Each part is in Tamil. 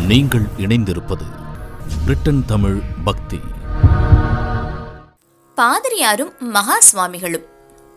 நீங்கள் இணைந்திருப்பது பிரிட்டன் தமிழ் பக்தி பாதிரியாரும் மகா சுவாமிகளும்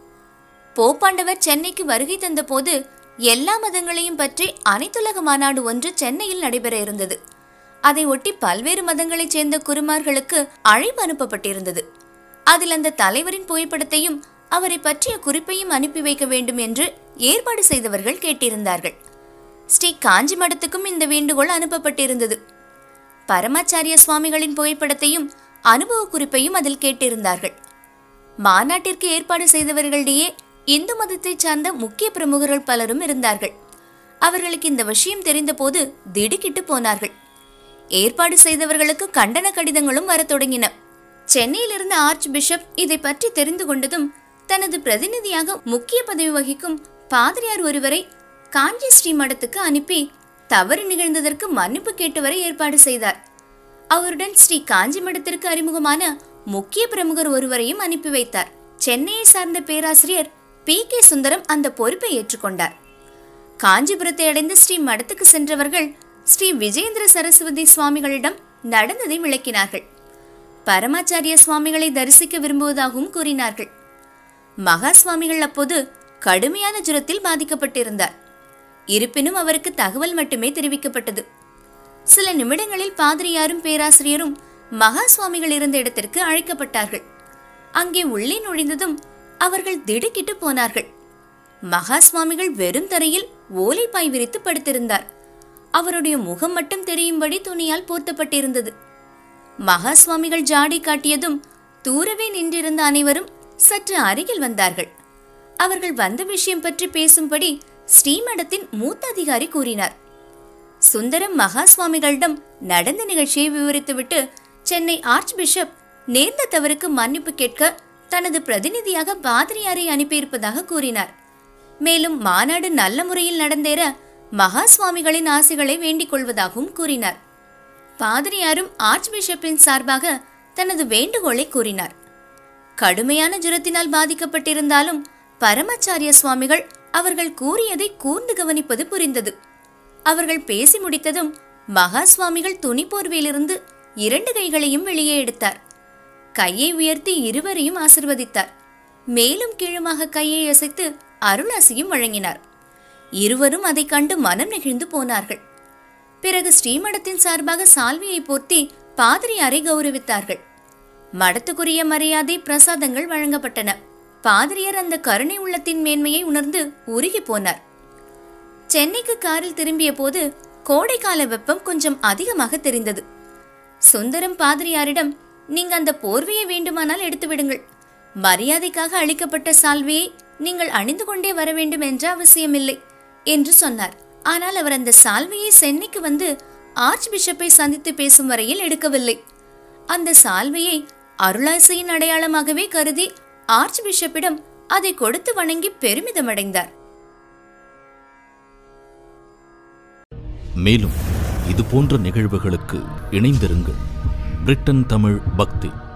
போப்பாண்டவர் சென்னைக்கு வருகை தந்தபோது எல்லா மதங்களையும் பற்றி அனைத்துலக மாநாடு ஒன்று சென்னையில் நடைபெற இருந்தது அதை ஒட்டி பல்வேறு மதங்களைச் சேர்ந்த குருமார்களுக்கு அழைப்பு அனுப்பப்பட்டிருந்தது அதில் அந்த தலைவரின் புகைப்படத்தையும் அவரை பற்றிய குறிப்பையும் அனுப்பி வைக்க வேண்டும் என்று ஏற்பாடு செய்தவர்கள் கேட்டிருந்தார்கள் ஸ்ரீ காஞ்சி மடத்துக்கும் இந்த வேண்டுகோள் அனுப்பப்பட்டிருந்தது பரமாச்சாரிய சுவாமிகளின் புகைப்படத்தையும் அனுபவ குறிப்பையும் அதில் கேட்டிருந்தார்கள் மாநாட்டிற்கு ஏற்பாடு செய்தவர்களிடையே இந்து மதத்தைச் சார்ந்த முக்கிய பிரமுகர்கள் பலரும் இருந்தார்கள் அவர்களுக்கு இந்த விஷயம் தெரிந்தபோது திடுக்கிட்டு போனார்கள் ஏற்பாடு செய்தவர்களுக்கு கண்டன கடிதங்களும் வரத் தொடங்கின சென்னையில் இருந்த ஆர்ச் பிஷப் இதை பற்றி தெரிந்து கொண்டதும் தனது பிரதிநிதியாக முக்கிய பதவி வகிக்கும் பாதிரியார் ஒருவரை காஞ்சி ஸ்ரீ மடத்துக்கு அனுப்பி தவறு நிகழ்ந்ததற்கு மன்னிப்பு கேட்டு வர ஏற்பாடு செய்தார் அவருடன் ஸ்ரீ காஞ்சி மடத்திற்கு அறிமுகமான முக்கிய பிரமுகர் ஒருவரையும் அனுப்பி வைத்தார் சென்னையை சார்ந்த பேராசிரியர் பி கே சுந்தரம் அந்த பொறுப்பை ஏற்றுக்கொண்டார் காஞ்சிபுரத்தை அடைந்து ஸ்ரீ மடத்துக்கு சென்றவர்கள் ஸ்ரீ விஜயேந்திர சரஸ்வதி சுவாமிகளிடம் நடந்ததை விளக்கினார்கள் பரமாச்சாரிய சுவாமிகளை தரிசிக்க விரும்புவதாகவும் கூறினார்கள் மகா சுவாமிகள் அப்போது கடுமையான ஜுரத்தில் பாதிக்கப்பட்டிருந்தார் இருப்பினும் அவருக்கு தகவல் மட்டுமே தெரிவிக்கப்பட்டது சில நிமிடங்களில் பாதிரியாரும் பேராசிரியரும் மகா சுவாமிகள் இருந்த இடத்திற்கு அழைக்கப்பட்டார்கள் அங்கே உள்ளே நுழைந்ததும் அவர்கள் திடுக்கிட்டு போனார்கள் மகா சுவாமிகள் வெறும் தரையில் ஓலைப்பாய் விரித்து படுத்திருந்தார் அவருடைய முகம் மட்டும் தெரியும்படி துணியால் போர்த்தப்பட்டிருந்தது மகா சுவாமிகள் ஜாடை காட்டியதும் தூரவே நின்றிருந்த அனைவரும் சற்று அருகில் வந்தார்கள் அவர்கள் வந்த விஷயம் பற்றி பேசும்படி ஸ்ரீமடத்தின் மூத்த அதிகாரி கூறினார் சுந்தரம் மகா சுவாமிகளிடம் நடந்த நிகழ்ச்சியை விவரித்துவிட்டு சென்னை ஆர்ச் பிஷப் நேர்ந்த தவறுக்கு மன்னிப்பு கேட்க தனது பிரதிநிதியாக பாதிரியாரை அனுப்பியிருப்பதாக கூறினார் மேலும் மாநாடு நல்ல முறையில் நடந்தேற மகா சுவாமிகளின் ஆசைகளை வேண்டிக் கொள்வதாகவும் கூறினார் பாதிரியாரும் ஆர்ச் பிஷப்பின் சார்பாக தனது வேண்டுகோளை கூறினார் கடுமையான ஜுரத்தினால் பாதிக்கப்பட்டிருந்தாலும் பரமாச்சாரிய சுவாமிகள் அவர்கள் கூறியதை கூர்ந்து கவனிப்பது புரிந்தது அவர்கள் பேசி முடித்ததும் மகா சுவாமிகள் துணி போர்வையிலிருந்து இரண்டு கைகளையும் வெளியே எடுத்தார் கையை உயர்த்தி இருவரையும் ஆசிர்வதித்தார் மேலும் கீழுமாக கையை அசைத்து அருளாசியும் வழங்கினார் இருவரும் அதை கண்டு மனம் நெகிழ்ந்து போனார்கள் பிறகு ஸ்ரீமடத்தின் சார்பாக சால்வியை போர்த்தி பாதிரியாரை கௌரவித்தார்கள் மடத்துக்குரிய மரியாதை பிரசாதங்கள் வழங்கப்பட்டன பாதிரியார் அந்த கருணை உள்ளத்தின் மேன்மையை உணர்ந்து உருகி போனார் சென்னைக்கு காரில் திரும்பிய போது கோடைக்கால வெப்பம் கொஞ்சம் அதிகமாக தெரிந்தது சுந்தரம் பாதிரியாரிடம் நீங்க அந்த போர்வையை வேண்டுமானால் எடுத்து விடுங்கள் மரியாதைக்காக அளிக்கப்பட்ட சால்வையை நீங்கள் அணிந்து கொண்டே வர வேண்டும் என்ற அவசியமில்லை என்று சொன்னார் ஆனால் அவர் அந்த சால்வையை சென்னைக்கு வந்து ஆர்ச் பிஷப்பை சந்தித்து பேசும் வரையில் எடுக்கவில்லை அந்த சால்வையை அருளாசையின் அடையாளமாகவே கருதி ஆர்ச் பிஷப்பிடம் அதை கொடுத்து வணங்கி பெருமிதமடைந்தார் மேலும் இது போன்ற நிகழ்வுகளுக்கு இணைந்திருங்கள் பிரிட்டன் தமிழ் பக்தி